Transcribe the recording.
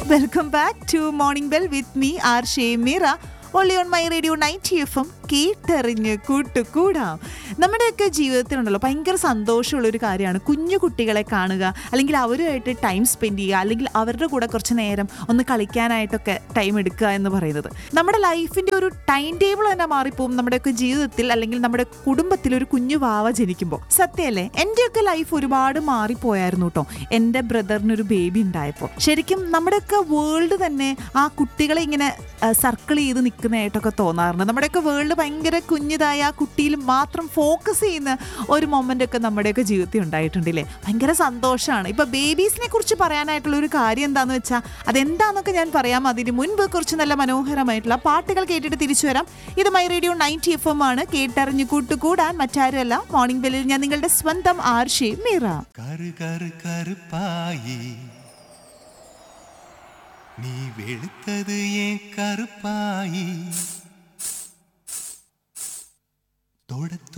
welcome back to morning bell with me R Shemeera ഒള്ളി on my radio night F M കേട്ടറിഞ്ഞ് കൂട്ടുകൂടാം നമ്മുടെയൊക്കെ ജീവിതത്തിലുണ്ടല്ലോ ഭയങ്കര സന്തോഷമുള്ള ഒരു കാര്യമാണ് കുഞ്ഞു കുട്ടികളെ കാണുക അല്ലെങ്കിൽ അവരുമായിട്ട് ടൈം സ്പെൻഡ് ചെയ്യുക അല്ലെങ്കിൽ അവരുടെ കൂടെ കുറച്ച് നേരം ഒന്ന് കളിക്കാനായിട്ടൊക്കെ ടൈം എടുക്കുക എന്ന് പറയുന്നത് നമ്മുടെ ലൈഫിൻ്റെ ഒരു ടൈം ടേബിൾ തന്നെ മാറിപ്പോവും നമ്മുടെയൊക്കെ ജീവിതത്തിൽ അല്ലെങ്കിൽ നമ്മുടെ കുടുംബത്തിൽ ഒരു കുഞ്ഞു വാവ ജനിക്കുമ്പോൾ സത്യമല്ലേ എൻ്റെയൊക്കെ ലൈഫ് ഒരുപാട് മാറിപ്പോയായിരുന്നു കേട്ടോ എൻ്റെ ബ്രദറിന് ഒരു ബേബി ഉണ്ടായപ്പോൾ ശരിക്കും നമ്മുടെയൊക്കെ വേൾഡ് തന്നെ ആ കുട്ടികളെ ഇങ്ങനെ സർക്കിൾ ചെയ്ത് നിൽക്കുന്നതായിട്ടൊക്കെ തോന്നാറുണ്ട് നമ്മുടെയൊക്കെ വേൾഡ് ഭയങ്കര കുഞ്ഞിതായ ആ കുട്ടിയിൽ മാത്രം ഫോക്കസ് ചെയ്യുന്ന ഒരു മൊമെൻ്റ് ഒക്കെ നമ്മുടെയൊക്കെ ജീവിതത്തിൽ ഉണ്ടായിട്ടുണ്ടല്ലേ ഭയങ്കര സന്തോഷമാണ് ഇപ്പൊ ബേബീസിനെ കുറിച്ച് പറയാനായിട്ടുള്ള ഒരു കാര്യം എന്താന്ന് വെച്ചാൽ അതെന്താന്നൊക്കെ ഞാൻ പറയാം അതിന് മുൻപ് കുറച്ച് നല്ല മനോഹരമായിട്ടുള്ള പാട്ടുകൾ കേട്ടിട്ട് തിരിച്ചു വരാം ഇത് my radio ninety F M ആണ് കേട്ടറിഞ്ഞു കൂട്ടുകൂടാൻ മറ്റാരുമല്ല മോർണിംഗ് ബെല്ലിൽ ഞാൻ നിങ്ങളുടെ സ്വന്തം ആർഷി മീറ കരു കരു കറുപ്പായി നീ വെളുത്തത് ഏൻ കറുപ്പായി തൊട